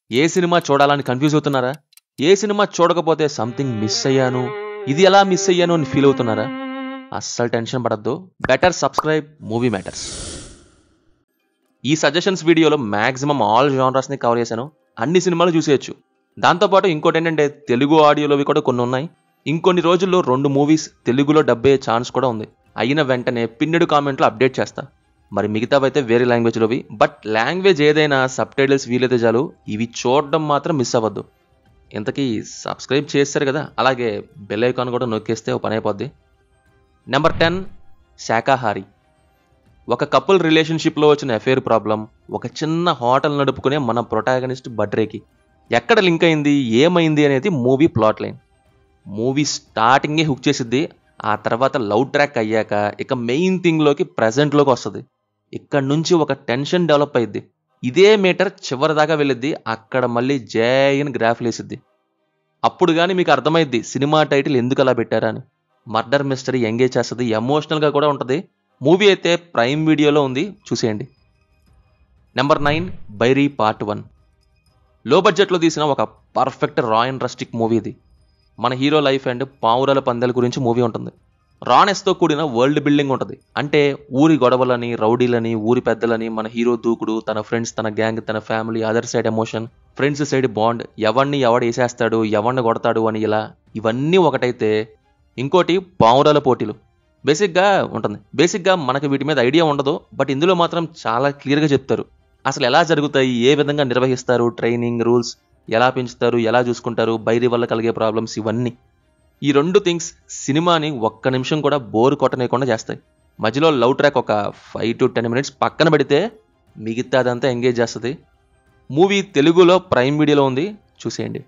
ఏ cinema చూడాలని confuse అవుతున్నారా ఏ సినిమా చూడకపోతే సంథింగ్ మిస్ అయ్యాను ఇది ఎలా మిస్ అయ్యాను అని ఫీల్ అవుతున్నారా అస్సలు టెన్షన్ పడద్దు బెటర్ సబ్స్క్రైబ్ మూవీ మ్యాటర్స్ ఈ సజెషన్స్ వీడియోలో మ్యాక్సిమం ఆల్ జానర్స్ని కవర్ చేశాను అన్ని సినిమాలు చూసేయచ్చు దాంతోపాటు ఇంకోటి ఏంటంటే తెలుగు ఆడియోలోవి కూడా కొన్ని ఉన్నాయి ఇంకొన్ని రోజుల్లో రెండు మూవీస్ తెలుగులో డబ్బే ఛాన్స్ కూడా ఉంది అయిన వెంటనే పిన్నెడు కామెంట్లో అప్డేట్ చేస్తా మరి మిగతావైతే వేరే లాంగ్వేజ్లోవి బట్ లాంగ్వేజ్ ఏదైనా సబ్ టైటిల్స్ వీలైతే చాలు ఇవి చూడడం మాత్రం మిస్ అవ్వద్దు ఇంతకీ సబ్స్క్రైబ్ చేస్తారు కదా అలాగే బెల్ ఐకాన్ కూడా నొక్కేస్తే ఓ పని అయిపోద్ది నెంబర్ టెన్ శాకాహారి ఒక కపుల్ రిలేషన్షిప్లో వచ్చిన అఫేర్ ప్రాబ్లం ఒక చిన్న హోటల్ నడుపుకునే మన ప్రొటాగనిస్ట్ బడ్రేకి ఎక్కడ లింక్ అయింది ఏమైంది అనేది మూవీ ప్లాట్ లైన్ మూవీ స్టార్టింగే హుక్ చేసిద్ది ఆ తర్వాత లవ్ ట్రాక్ అయ్యాక ఇక మెయిన్ థింగ్లోకి ప్రజెంట్లోకి వస్తుంది ఇక్కడ నుంచి ఒక టెన్షన్ డెవలప్ అయ్యిద్ది ఇదే మీటర్ చివరి దాకా వెళ్ళిద్ది అక్కడ మళ్ళీ జైన్ గ్రాఫ్లు వేసిద్ది అప్పుడు కానీ మీకు అర్థమైద్ది సినిమా టైటిల్ ఎందుకు అలా పెట్టారా అని మర్డర్ మిస్టరీ ఎంగేజ్ చేస్తుంది ఎమోషనల్గా కూడా ఉంటుంది మూవీ అయితే ప్రైమ్ వీడియోలో ఉంది చూసేయండి number nine Bairi part one లో బడ్జెట్లో తీసిన ఒక పర్ఫెక్ట్ రా అండ్ రస్టిక్ మూవీ ఇది మన హీరో లైఫ్ అండ్ పావురాల పందాల గురించి మూవీ ఉంటుంది రానెస్తో కూడిన వరల్డ్ బిల్డింగ్ ఉంటుంది అంటే ఊరి గొడవలని రౌడీలని ఊరి పెద్దలని మన హీరో దూకుడు తన ఫ్రెండ్స్ తన గ్యాంగ్ తన family other side emotion friends side bond ఎవరిని ఎవడు వేసేస్తాడు ఎవరిని కొడతాడు అని ఇలా ఇవన్నీ ఒకటైతే ఇంకోటి పావురాల పోటీలు బేసిక్గా ఉంటుంది బేసిక్గా మనకి వీటి మీద ఐడియా ఉండదు బట్ ఇందులో మాత్రం చాలా క్లియర్గా చెప్తారు అసలు ఎలా జరుగుతాయి ఏ విధంగా నిర్వహిస్తారు ట్రైనింగ్ రూల్స్ ఎలా పెంచుతారు ఎలా చూసుకుంటారు బైరి వల్ల కలిగే ప్రాబ్లమ్స్ ఇవన్నీ ఈ రెండు థింగ్స్ సినిమాని ఒక్క నిమిషం కూడా బోర్ కొట్టనేయకుండా చేస్తాయి మధ్యలో లవ్ ట్రాక్ ఒక ఫైవ్ టు టెన్ మినిట్స్ పక్కన పెడితే మిగతాదంతా ఎంగేజ్ చేస్తుంది మూవీ తెలుగులో ప్రైమ్ వీడియోలో ఉంది చూసేయండి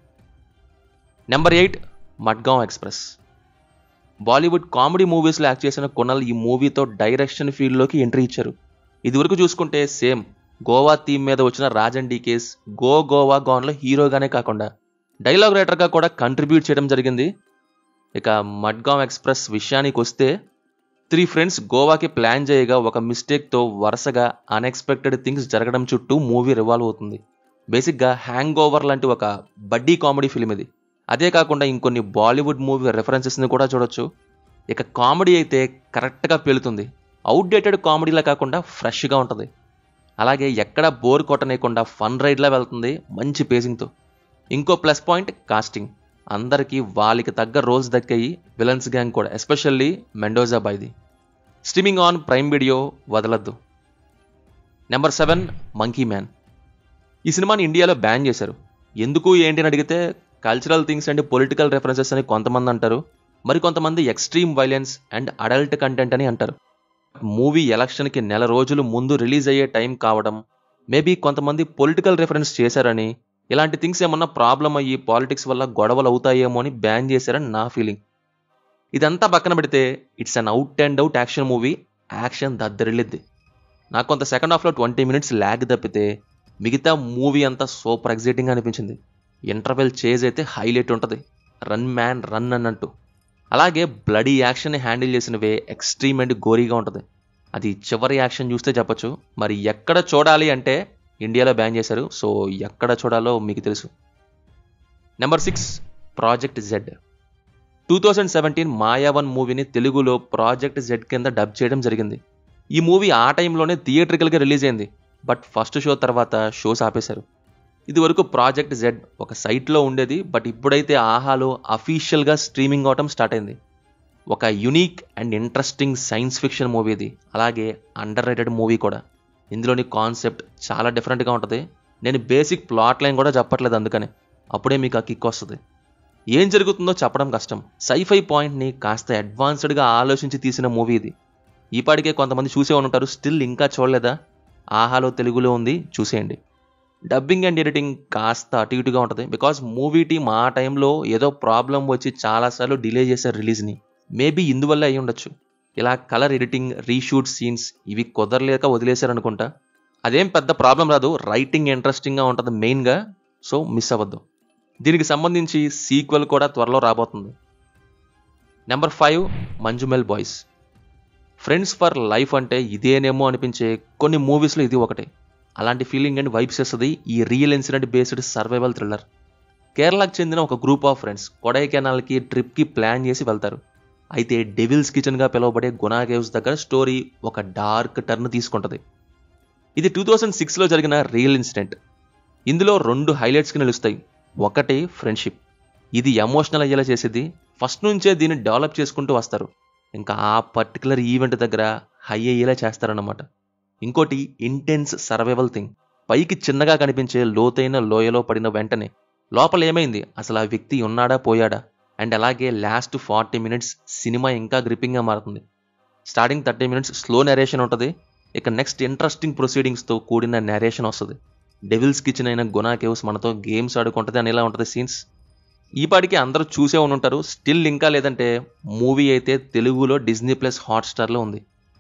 number eight Madgaon express Bollywood comedy మూవీస్లో యాక్ట్ చేసిన కొనల్ ఈ మూవీతో డైరెక్షన్ ఫీల్డ్లోకి ఎంట్రీ ఇచ్చారు ఇదివరకు చూసుకుంటే సేమ్ గోవా థీమ్ మీద వచ్చిన రాజన్ డీకేస్ గో గోవా గాన్లో హీరోగానే కాకుండా డైలాగ్ రైటర్గా కూడా కంట్రిబ్యూట్ చేయడం జరిగింది ఇక మడ్గాంవ్ ఎక్స్ప్రెస్ విషయానికి వస్తే త్రీ ఫ్రెండ్స్ గోవాకి ప్లాన్ చేయగా ఒక మిస్టేక్తో వరుసగా అన్ఎక్స్పెక్టెడ్ థింగ్స్ జరగడం చుట్టూ మూవీ రివాల్వ్ అవుతుంది బేసిక్గా హ్యాంగ్ ఓవర్ లాంటి ఒక బడ్డీ కామెడీ ఫిల్మ్ ఇది అదే కాకుండా ఇంకొన్ని బాలీవుడ్ మూవీ రెఫరెన్సెస్ని కూడా చూడొచ్చు ఇక కామెడీ అయితే కరెక్ట్గా పేలుతుంది అవుట్డేటెడ్ కామెడీలా కాకుండా ఫ్రెష్గా ఉంటుంది అలాగే ఎక్కడ బోర్ కొట్టనేయకుండా ఫన్ రైడ్లా వెళ్తుంది మంచి పేసింగ్తో ఇంకో ప్లస్ పాయింట్ కాస్టింగ్ అందరికీ వాళ్ళకి తగ్గ రోల్స్ దక్కాయి విలన్స్ గ్యాంగ్ కూడా especially Mendoza by the streaming on prime video వదలద్దు నెంబర్ సెవెన్ మంకీ మ్యాన్ ఈ సినిమాని ఇండియాలో బ్యాన్ చేశారు ఎందుకు ఏంటి అని అడిగితే cultural things and political references అని కొంతమంది అంటారు మరి కొంతమంది extreme violence and adult content అని అంటారు మూవీ ఎలక్షన్కి నెల రోజులు ముందు రిలీజ్ అయ్యే టైం కావడం మేబీ కొంతమంది పొలిటికల్ రెఫరెన్స్ చేశారని ఇలాంటి థింగ్స్ ఏమన్నా ప్రాబ్లం అయ్యి పాలిటిక్స్ వల్ల గొడవలు అవుతాయేమో అని బ్యాన్ చేశారని నా ఫీలింగ్ ఇదంతా పక్కన పెడితే it's an out and out action movie action దద్దరిల్లిద్ది నాకు కొంత సెకండ్ హాఫ్లో ట్వంటీ మినిట్స్ ల్యాగ్ తప్పితే మిగతా మూవీ అంతా సూపర్ ఎగ్జైటింగ్ అనిపించింది ఇంటర్వెల్ చేజ్ అయితే హైలైట్ ఉంటుంది రన్ మ్యాన్ రన్ అన్నట్టు అలాగే బ్లడీ యాక్షన్ని హ్యాండిల్ చేసినవే ఎక్స్ట్రీమ్ అండ్ గోరీగా ఉంటుంది అది చివరి యాక్షన్ చూస్తే చెప్పొచ్చు మరి ఎక్కడ చూడాలి అంటే ఇండియాలో బ్యాన్ చేశారు సో ఎక్కడ చూడాలో మీకు తెలుసు number six project Z two thousand seventeen Maayavan మూవీని తెలుగులో ప్రాజెక్ట్ జెడ్ కింద డబ్ చేయడం జరిగింది ఈ మూవీ ఆ టైంలోనే థియేట్రికల్గా రిలీజ్ అయింది బట్ ఫస్ట్ షో తర్వాత షోస్ ఆపేశారు ఇది వరకు ప్రాజెక్ట్ జెడ్ ఒక సైట్లో ఉండేది బట్ ఇప్పుడైతే ఆహాలో అఫీషియల్గా స్ట్రీమింగ్ అవటం స్టార్ట్ అయింది ఒక unique and interesting science fiction movie ఇది అలాగే అండర్ రేటెడ్ మూవీ కూడా ఇందులోని కాన్సెప్ట్ చాలా డిఫరెంట్గా ఉంటుంది నేను బేసిక్ ప్లాట్ లైన్ కూడా చెప్పట్లేదు అందుకనే అప్పుడే మీకు ఆ కిక్ వస్తుంది ఏం జరుగుతుందో చెప్పడం కష్టం సైఫై పాయింట్ని కాస్త అడ్వాన్స్డ్గా ఆలోచించి తీసిన మూవీ ఇది ఈపాటికే కొంతమంది చూసే ఉంటారు స్టిల్ ఇంకా చూడలేదా ఆహాలో తెలుగులో ఉంది చూసేయండి డబ్బింగ్ అండ్ ఎడిటింగ్ కాస్త అటు ఇటుగా ఉంటుంది బికాస్ మూవీ టీమ్ ఆ టైంలో ఏదో ప్రాబ్లం వచ్చి చాలాసార్లు డిలే చేశారు రిలీజ్ని మేబీ ఇందువల్ల అయి ఉండొచ్చు ఇలా కలర్ ఎడిటింగ్ రీషూట్ సీన్స్ ఇవి కుదరలేక వదిలేశారు అనుకుంటా అదేం పెద్ద ప్రాబ్లం రాదు రైటింగ్ ఇంట్రెస్టింగ్గా ఉంటుంది మెయిన్గా సో మిస్ అవ్వద్దు దీనికి సంబంధించి సీక్వెల్ కూడా త్వరలో రాబోతుంది number five Manjummel boys friends for life అంటే ఇదేనేమో అనిపించే కొన్ని మూవీస్లో ఇది ఒకటి అలాంటి ఫీలింగ్ అండ్ వైబ్స్ ఇస్తుంది ఈ real incident based survival thriller కేరళకు చెందిన ఒక గ్రూప్ ఆఫ్ ఫ్రెండ్స్ కొడైకెనాల్కి ట్రిప్కి ప్లాన్ చేసి వెళ్తారు అయితే డెవిల్స్ కిచెన్గా పిలువబడే గునా కేవ్స్ దగ్గర స్టోరీ ఒక డార్క్ టర్న్ తీసుకుంటుంది ఇది టూ థౌజండ్ సిక్స్లో జరిగిన రియల్ ఇన్సిడెంట్ ఇందులో రెండు హైలైట్స్కి నిలుస్తాయి ఒకటి ఫ్రెండ్షిప్ ఇది ఎమోషనల్ అయ్యేలా చేసేది ఫస్ట్ నుంచే దీన్ని డెవలప్ చేసుకుంటూ వస్తారు ఇంకా ఆ పర్టికులర్ ఈవెంట్ దగ్గర హై అయ్యేలా చేస్తారన్నమాట ఇంకోటి ఇంటెన్స్ సర్వైవల్ థింగ్ పైకి చిన్నగా కనిపించే లోతైన లోయలో పడిన వెంటనే లోపల ఏమైంది అసలు ఆ వ్యక్తి ఉన్నాడా పోయాడా అండ్ అలాగే లాస్ట్ ఫార్టీ మినిట్స్ సినిమా ఇంకా గ్రిప్పింగ్గా మారుతుంది starting thirty minutes slow narration ఉంటుంది ఇక నెక్స్ట్ ఇంట్రెస్టింగ్ ప్రొసీడింగ్స్తో కూడిన నెరేషన్ వస్తుంది డెవిల్స్ కిచెన్ అయిన గునా కేవ్స్ మనతో గేమ్స్ ఆడుకుంటుంది అని ఇలా ఉంటుంది సీన్స్ ఈ పాటికి అందరూ చూసే ఉంటారు స్టిల్ ఇంకా లేదంటే మూవీ అయితే తెలుగులో డిజ్నీ ప్లస్ హాట్స్టార్లో ఉంది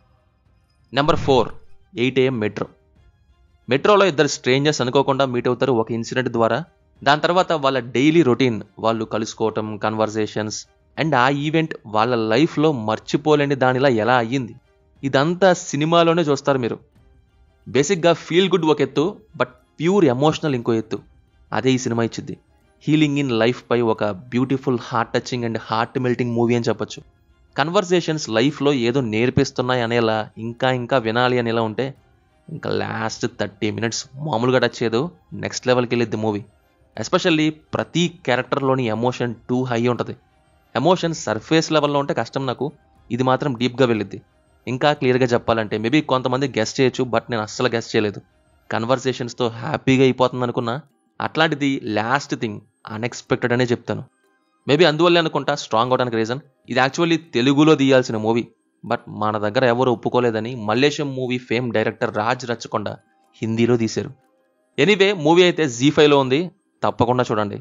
number four eight AM metro మెట్రోలో ఇద్దరు స్ట్రేంజర్స్ అనుకోకుండా మీట్ అవుతారు ఒక ఇన్సిడెంట్ ద్వారా దాని తర్వాత వాళ్ళ డైలీ రొటీన్ వాళ్ళు కలుసుకోవటం కన్వర్జేషన్స్ అండ్ ఆ ఈవెంట్ వాళ్ళ లైఫ్లో మర్చిపోలేని దానిలా ఎలా అయ్యింది ఇదంతా సినిమాలోనే చూస్తారు మీరు బేసిక్గా ఫీల్ గుడ్ ఒక ఎత్తు బట్ ప్యూర్ ఎమోషనల్ ఇంకో ఎత్తు అదే ఈ సినిమా ఇచ్చింది హీలింగ్ ఇన్ లైఫ్ పై ఒక beautiful heart touching and heart melting movie అని చెప్పొచ్చు కన్వర్జేషన్స్ లైఫ్లో ఏదో నేర్పిస్తున్నాయి అనేలా ఇంకా ఇంకా వినాలి అనేలా ఉంటే ఇంకా లాస్ట్ థర్టీ మినిట్స్ మామూలుగా టచ్ చేయదు నెక్స్ట్ లెవెల్కి వెళ్ళిద్ది మూవీ ఎస్పెషల్లీ ప్రతి క్యారెక్టర్లోని ఎమోషన్ టూ హై ఉంటుంది ఎమోషన్ సర్ఫేస్ లెవెల్లో ఉంటే కష్టం నాకు ఇది మాత్రం డీప్గా వెళ్ళిద్ది ఇంకా క్లియర్గా చెప్పాలంటే మేబీ కొంతమంది గెస్ట్ చేయొచ్చు బట్ నేను అస్సలు గెస్ట్ చేయలేదు కన్వర్సేషన్స్తో హ్యాపీగా అయిపోతుంది అనుకున్నా అట్లాంటిది లాస్ట్ థింగ్ అన్ఎక్స్పెక్టెడ్ అనే చెప్తాను మేబీ అందువల్లే అనుకుంటా స్ట్రాంగ్ అవడానికి రీజన్ ఇది యాక్చువల్లీ తెలుగులో తీయాల్సిన మూవీ బట్ మన దగ్గర ఎవరు ఒప్పుకోలేదని Mallesham movie fame director Raj Rachakonda హిందీలో తీశారు ఎనీవే మూవీ అయితే జీ ఫైవ్లో ఉంది తప్పకుండా చూడండి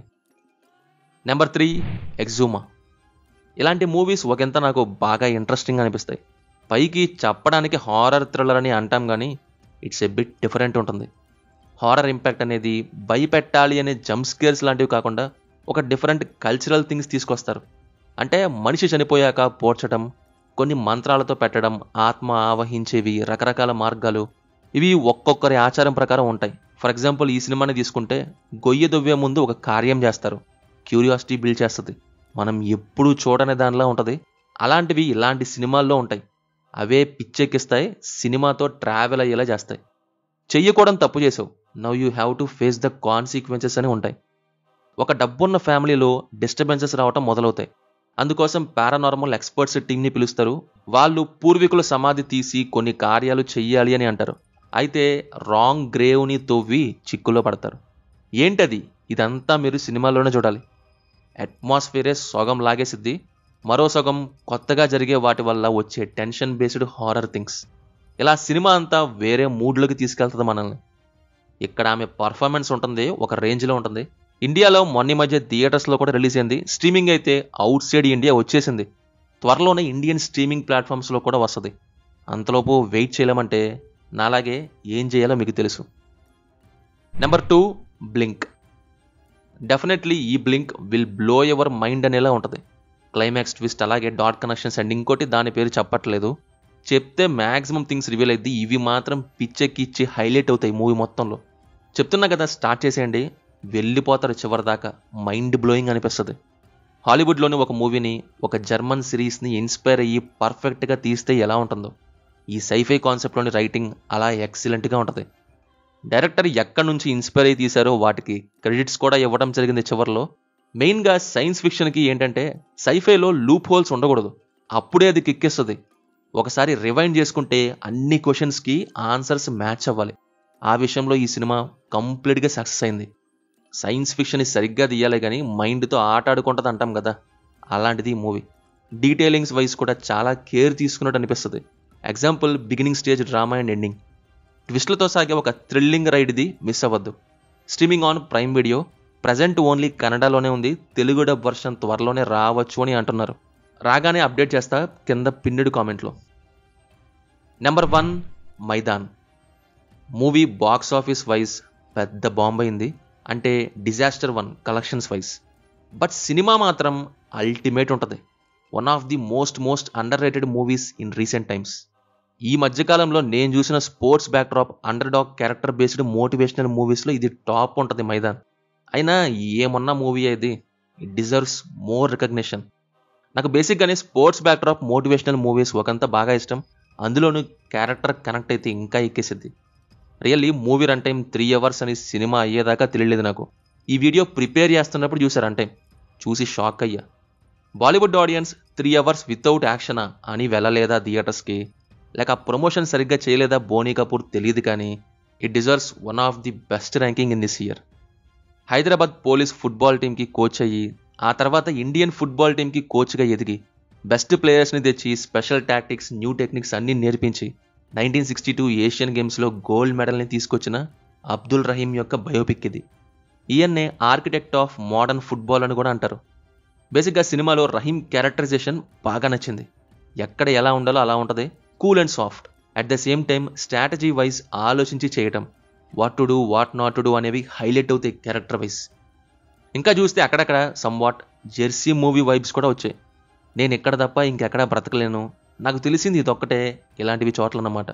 నెంబర్ త్రీ ఎగ్జూమా ఇలాంటి మూవీస్ ఒకంత నాకు బాగా ఇంట్రెస్టింగ్ అనిపిస్తాయి పైకి చెప్పడానికి హారర్ థ్రిల్లర్ అని అంటాం కానీ ఇట్స్ ఎ బిట్ డిఫరెంట్ ఉంటుంది హారర్ ఇంపాక్ట్ అనేది భయపెట్టాలి అనే జంప్ స్కేర్స్ లాంటివి కాకుండా ఒక డిఫరెంట్ కల్చరల్ థింగ్స్ తీసుకొస్తారు అంటే మనిషి చనిపోయాక పోడ్చడం కొన్ని మంత్రాలతో పెట్టడం ఆత్మ ఆవహించేవి రకరకాల మార్గాలు ఇవి ఒక్కొక్కరి ఆచారం ప్రకారం ఉంటాయి ఫర్ ఎగ్జాంపుల్ ఈ సినిమాని తీసుకుంటే గొయ్య దొవ్వే ముందు ఒక కార్యం చేస్తారు క్యూరియాసిటీ బిల్డ్ చేస్తుంది మనం ఎప్పుడూ చూడని దానిలా ఉంటుంది అలాంటివి ఇలాంటి సినిమాల్లో ఉంటాయి అవే పిచ్చెక్కిస్తాయి సినిమాతో ట్రావెల్ అయ్యేలా చేస్తాయి చెయ్యకూడని తప్పు చేసావు now you have to face the consequences అని ఉంటాయి ఒక డబ్బున్న ఫ్యామిలీలో డిస్టర్బెన్సెస్ రావటం మొదలవుతాయి అందుకోసం పారానార్మల్ ఎక్స్పర్ట్స్ టీంని పిలుస్తారు వాళ్ళు పూర్వీకుల సమాధి తీసి కొన్ని కార్యాలు చెయ్యాలి అని అంటారు అయితే రాంగ్ గ్రేవ్ని తవ్వి చిక్కులో పడతారు ఏంటది ఇదంతా మీరు సినిమాలోనే చూడాలి అట్మాస్ఫియరే సగం లాగేసిద్ది మరో సగం కొత్తగా జరిగే వాటి వల్ల వచ్చే టెన్షన్ బేస్డ్ హారర్ థింగ్స్ ఇలా సినిమా అంతా వేరే మూడ్లోకి తీసుకెళ్తుంది మనల్ని ఇక్కడ ఆమె పర్ఫార్మెన్స్ ఉంటుంది ఒక రేంజ్లో ఉంటుంది ఇండియాలో మొన్న మధ్య థియేటర్స్లో కూడా రిలీజ్ అయింది స్ట్రీమింగ్ అయితే అవుట్ సైడ్ ఇండియా వచ్చేసింది త్వరలోనే ఇండియన్ స్ట్రీమింగ్ ప్లాట్ఫామ్స్లో కూడా వస్తుంది అంతలోపు వెయిట్ చేయలేమంటే నాలాగే ఏం చేయాలో మీకు తెలుసు నెంబర్ టూ బ్లింక్ డెఫినెట్లీ ఈ blink will blow your mind అనేలా ఉంటుంది క్లైమాక్స్ ట్విస్ట్ అలాగే డాట్ కనెక్షన్స్ అండ్ ఇంకోటి దాని పేరు చెప్పట్లేదు చెప్తే మ్యాక్సిమం థింగ్స్ రివీల్ అయింది ఇవి మాత్రం పిచ్చెక్కిచ్చి హైలైట్ అవుతాయి మూవీ మొత్తంలో చెప్తున్నా కదా స్టార్ట్ చేసేయండి వెళ్ళిపోతారు చివరి దాకా మైండ్ బ్లోయింగ్ అనిపిస్తుంది హాలీవుడ్లోని ఒక మూవీని ఒక జర్మన్ సిరీస్ని ఇన్స్పైర్ అయ్యి పర్ఫెక్ట్గా తీస్తే ఎలా ఉంటుందో ఈ సైఫై కాన్సెప్ట్లోని రైటింగ్ అలా ఎక్సలెంట్గా ఉంటుంది డైరెక్టర్ ఎక్కడి నుంచి ఇన్స్పైర్ అయ్యి తీశారో వాటికి క్రెడిట్స్ కూడా ఇవ్వడం జరిగింది చివరిలో మెయిన్గా సైన్స్ ఫిక్షన్కి ఏంటంటే సైఫైలో లూప్ హోల్స్ ఉండకూడదు అప్పుడే అది కిక్కిస్తుంది ఒకసారి రివైండ్ చేసుకుంటే అన్ని క్వశ్చన్స్కి ఆన్సర్స్ మ్యాచ్ అవ్వాలి ఆ విషయంలో ఈ సినిమా కంప్లీట్గా సక్సెస్ అయింది సైన్స్ ఫిక్షన్ సరిగ్గా తీయాలి కానీ మైండ్తో ఆట ఆడుకుంటుంది అంటాం కదా అలాంటిది ఈ మూవీ డీటెయిలింగ్స్ వైజ్ కూడా చాలా కేర్ తీసుకున్నట్టు అనిపిస్తుంది example beginning stage drama and ending ట్విస్ట్లతో సాగే ఒక థ్రిల్లింగ్ రైడ్ ఇది మిస్ అవ్వద్దు streaming on prime video present only కన్నడలోనే ఉంది తెలుగు డబ్ వర్షన్ త్వరలోనే రావచ్చు అని అంటున్నారు రాగానే అప్డేట్ చేస్తా కింద పిన్నెడు కామెంట్లో number one Maidaan movie box office wise పెద్ద బాంబ్ అయింది అంటే disaster one collections wise but cinema మాత్రం అల్టిమేట్ ఉంటుంది one of the most most underrated movies in recent times ఈ మధ్యకాలంలో నేను చూసిన sports backdrop underdog character based motivational మూవీస్లో ఇది టాప్ ఉంటుంది మైదాన్ అయినా ఏమన్నా మూవీ ఇది ఇట్ డిజర్వ్స్ మోర్ రికగ్నిషన్ నాకు బేసిక్గానే స్పోర్ట్స్ బ్యాక్డ్రాప్ మోటివేషనల్ మూవీస్ ఒకంత బాగా ఇష్టం అందులోనూ క్యారెక్టర్ కనెక్ట్ అయితే ఇంకా ఎక్కేసిద్ది really movie run time three hours అని సినిమా అయ్యేదాకా తెలియలేదు నాకు ఈ వీడియో ప్రిపేర్ చేస్తున్నప్పుడు చూసారు రన్ టైం చూసి షాక్ అయ్యా Bollywood audience three hours without యాక్షనా అని వెళ్ళలేదా థియేటర్స్కి లేక ప్రమోషన్ సరిగ్గా చేయలేదా బోనీ కపూర్ తెలియదు కానీ it deserves one of the best ranking in this year Hyderabad police football టీంకి కోచ్ అయ్యి ఆ తర్వాత ఇండియన్ ఫుట్బాల్ టీంకి కోచ్గా ఎదిగి బెస్ట్ ప్లేయర్స్ని తెచ్చి స్పెషల్ టాక్టిక్స్ న్యూ టెక్నిక్స్ అన్నీ నేర్పించి నైన్టీన్ సిక్స్టీ టూ ఏషియన్ గేమ్స్లో గోల్డ్ మెడల్ని తీసుకొచ్చిన అబ్దుల్ రహీం యొక్క బయోపిక్ ఇది ఈయన్నే ఆర్కిటెక్ట్ ఆఫ్ మోడర్న్ ఫుట్బాల్ అని కూడా అంటారు బేసిక్గా సినిమాలో రహీం క్యారెక్టరైజేషన్ బాగా నచ్చింది ఎక్కడ ఎలా ఉండాలో అలా ఉంటుంది cool and soft at the same time strategy wise ఆలోచించి చేయటం what to do what not to do అనేవి హైలైట్ అవుతాయి క్యారెక్టర్ వైజ్ ఇంకా చూస్తే అక్కడక్కడ somewhat Jersey movie vibes కూడా వచ్చాయి నేను ఎక్కడ తప్ప ఇంకెక్కడ బ్రతకలేను నాకు తెలిసింది ఇదొక్కటే ఇలాంటివి చోట్లన్నమాట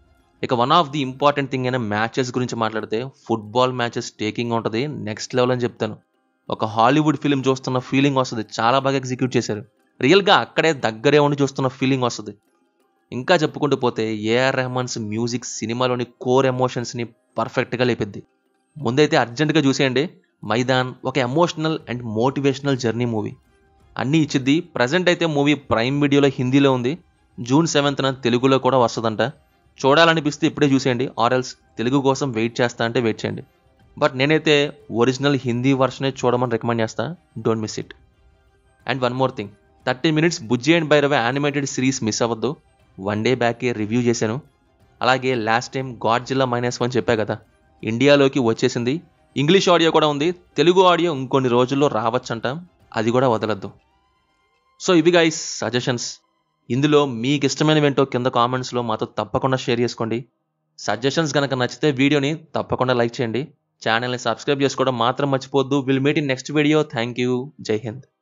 ఇక one of the important thing అయిన మ్యాచెస్ గురించి మాట్లాడితే ఫుట్బాల్ మ్యాచెస్ టేకింగ్ ఉంటుంది నెక్స్ట్ లెవెల్ అని చెప్తాను ఒక హాలీవుడ్ ఫిలిం చూస్తున్న ఫీలింగ్ వస్తుంది చాలా బాగా ఎగ్జిక్యూట్ చేశారు రియల్గా అక్కడే దగ్గరే ఉండి చూస్తున్న ఫీలింగ్ వస్తుంది ఇంకా చెప్పుకుంటూ పోతే ఏఆర్ రెహమాన్స్ మ్యూజిక్ సినిమాలోని కోర్ ఎమోషన్స్ని పర్ఫెక్ట్గా లేపిద్ది ముందైతే అర్జెంటుగా చూసేయండి మైదాన్ ఒక emotional and motivational journey movie అన్నీ ఇచ్చిద్ది ప్రజెంట్ అయితే మూవీ ప్రైమ్ వీడియోలో హిందీలో ఉంది జూన్ సెవెంత్న తెలుగులో కూడా వస్తుందంట చూడాలనిపిస్తే ఇప్పుడే చూసేయండి ఆర్ఎల్స్ తెలుగు కోసం వెయిట్ చేస్తా అంటే వెయిట్ చేయండి బట్ నేనైతే ఒరిజినల్ హిందీ వర్షనే చూడమని రికమెండ్ చేస్తా don't miss it and one more thing thirty minutes Bujji and Bhairava animated series miss అవ్వద్దు వన్ డే బ్యాకే రివ్యూ చేశాను అలాగే last time Godzilla minus one చెప్పా కదా ఇండియాలోకి వచ్చేసింది ఇంగ్లీష్ ఆడియో కూడా ఉంది తెలుగు ఆడియో ఇంకొన్ని రోజుల్లో రావచ్చంట అది కూడా వదలద్దు సో ఇవి గైస్ సజెషన్స్ ఇందులో మీకు ఇష్టమైనవేంటో కింద కామెంట్స్లో మాతో తప్పకుండా షేర్ చేసుకోండి సజెషన్స్ కనుక నచ్చితే వీడియోని తప్పకుండా లైక్ చేయండి ఛానల్ని సబ్స్క్రైబ్ చేసుకోవడం మాత్రం మర్చిపోద్దు will meet in next video thank you Jai Hind